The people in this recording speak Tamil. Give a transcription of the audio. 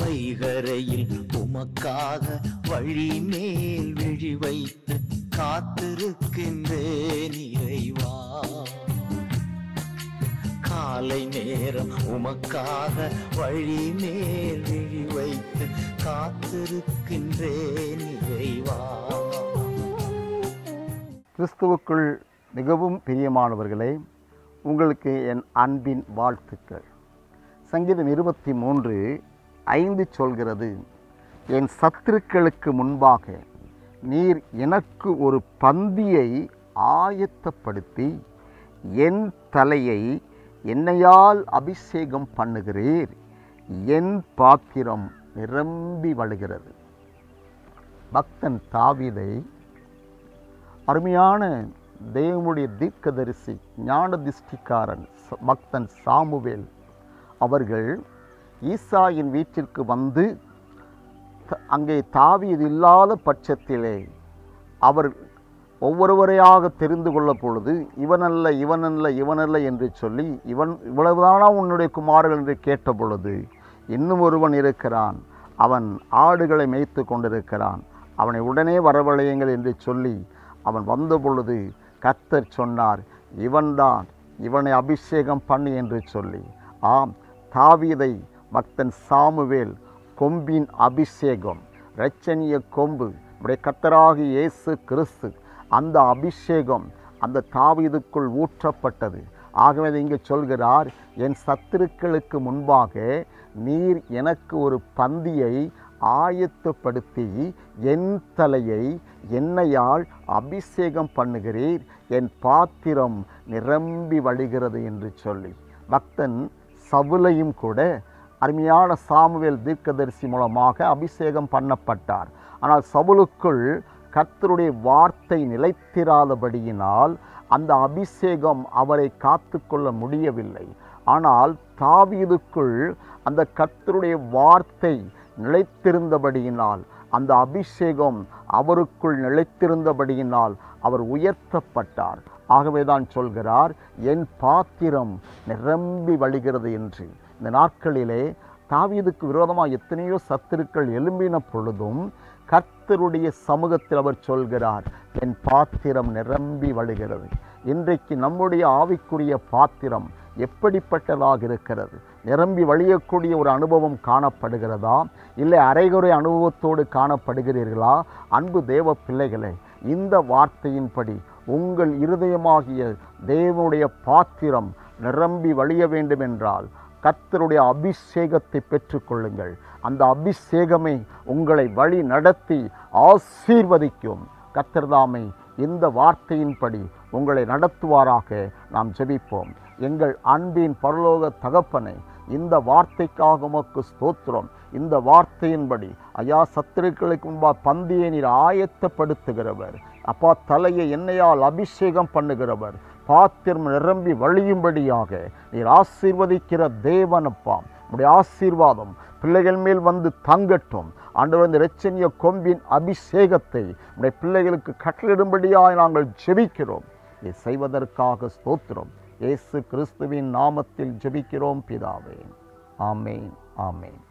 வைகரையில் உமக்காக வழி மேல் விழி வைத்து காத்திருக்கின்றேன் இறைவா காலை நேரம் உமக்காக வழி மேல் விழி வைத்து காத்திருக்கின்றேன் இறைவா கிறிஸ்துவுக்குள் மிகவும் பிரியமானவர்களே உங்களுக்கு என் அன்பின் வாழ்த்துக்கள் சங்கீதம் இருபத்தி மூன்று ஐந்து சொல்கிறது என் சத்துருக்களுக்கு முன்பாக நீர் எனக்கு ஒரு பந்தியை ஆயத்தப்படுத்தி என் தலையை எண்ணெயால் அபிஷேகம் பண்ணுகிறீர் என் பாத்திரம் நிரம்பி வழுகிறது பக்தன் தாவீதை அருமையான தேவனுடைய தீர்க்கதரிசி ஞான திஷ்டிக்காரன் ச- பக்தன் சாமுவேல் அவர்கள் ஈசாயின் வீட்டிற்கு வந்து த- அங்கே தாவீது இல்லாத பட்சத்திலே அவர் ஒவ்வொருவரையாக தெரிந்து கொள்ள பொழுது இவனல்ல இவனல்ல இவனல்ல என்று சொல்லி இவன் இவ்வளவுதானா உன்னுடைய குமாரர்கள் என்று கேட்ட பொழுது இன்னும் ஒருவன் இருக்கிறான் அவன் ஆடுகளை மேய்த்து கொண்டிருக்கிறான் அவனை உடனே வரவழையுங்கள் என்று சொல்லி அவன் வந்த பொழுது கர்த்தர் சொன்னார் இவன்தான் இவனை அபிஷேகம் பண்ணு என்று சொல்லி ஆம் தாவீதை பக்தன் சாமுவேல் கொம்பின் அபிஷேகம் இரட்சணிய கொம்பு நம்முடைய கர்த்தராகிய இயேசு கிறிஸ்து அந்த அபிஷேகம் அந்த தாவீதுக்குள் ஊற்றப்பட்டது ஆகவே அதை இங்கே சொல்கிறார் என் சத்துருக்களுக்கு முன்பாக நீர் எனக்கு ஒரு பந்தியை ஆயத்தப்படுத்தி என் தலையை எண்ணெயால் அபிஷேகம் பண்ணுகிறீர் என் பாத்திரம் நிரம்பி வழிகிறது என்று சொல்லி பக்தன் சவுலையும் கூட அருமையான சாமுவேல் தீர்க்கதரிசி மூலமாக அபிஷேகம் பண்ணப்பட்டார் ஆனால் சவுலுக்குள் கர்த்தருடைய வார்த்தை நிலைத்திராதபடியினால் அந்த அபிஷேகம் அவரை காத்துக்கொள்ள முடியவில்லை ஆனால் தாவீதுக்குள் அந்த கர்த்தருடைய வார்த்தை நிலைத்திருந்தபடியினால் அந்த அபிஷேகம் அவருக்குள் நிலைத்திருந்தபடியினால் அவர் உயர்த்தப்பட்டார் ஆகவேதான் சொல்கிறார் என் பாத்திரம் நிரம்பி வழிகிறது என்று இந்த நாட்களிலே தாவீதுக்கு விரோதமாக எத்தனையோ சத்துருக்கள் எழும்பின பொழுதும் கர்த்தருடைய சமூகத்தில் அவர் சொல்கிறார் என் பாத்திரம் நிரம்பி வழிகிறது இன்றைக்கு நம்முடைய ஆவிக்குரிய பாத்திரம் எப்படிப்பட்டதாக இருக்கிறது நிரம்பி வழியக்கூடிய ஒரு அனுபவம் காணப்படுகிறதா இல்லை அரைகுறை அனுபவத்தோடு காணப்படுகிறீர்களா அன்பு தேவ பிள்ளைகளே இந்த வார்த்தையின்படி உங்கள் இருதயமாகிய தேவனுடைய பாத்திரம் நிரம்பி வழிய வேண்டும் என்றால் கர்த்தருடைய அபிஷேகத்தை பெற்றுக்கொள்ளுங்கள் அந்த அபிஷேகமே உங்களை வழி நடத்தி ஆசீர்வதிக்கும் கர்த்தர்தாமை இந்த வார்த்தையின்படி உங்களை நடத்துவாராக நாம் ஜெபிப்போம் எங்கள் அன்பின் பரலோக தகப்பனை இந்த வார்த்தைக்காக உமக்கு ஸ்தோத்திரம் இந்த வார்த்தையின்படி ஐயா சத்துருக்களுக்கு முன்பாக பந்தியை நீர் ஆயத்தப்படுத்துகிறவர் அப்பா தலையை எண்ணெயால் அபிஷேகம் பண்ணுகிறவர் பாத்திரம் நிரம்பி வழியும்படியாக நீர் ஆசீர்வதிக்கிற தேவனப்பா உடைய ஆசீர்வாதம் பிள்ளைகள் மேல் வந்து தங்கட்டும் ஆண்டவர் இந்த இரட்சணிய கொம்பின் அபிஷேகத்தை உடைய பிள்ளைகளுக்கு கட்டளிடும்படியாக நாங்கள் ஜெபிக்கிறோம் இதை செய்வதற்காக ஸ்தோத்திரம் இயேசு கிறிஸ்துவின் நாமத்தில் ஜெபிக்கிறோம் பிதாவே ஆமேன் ஆமேன்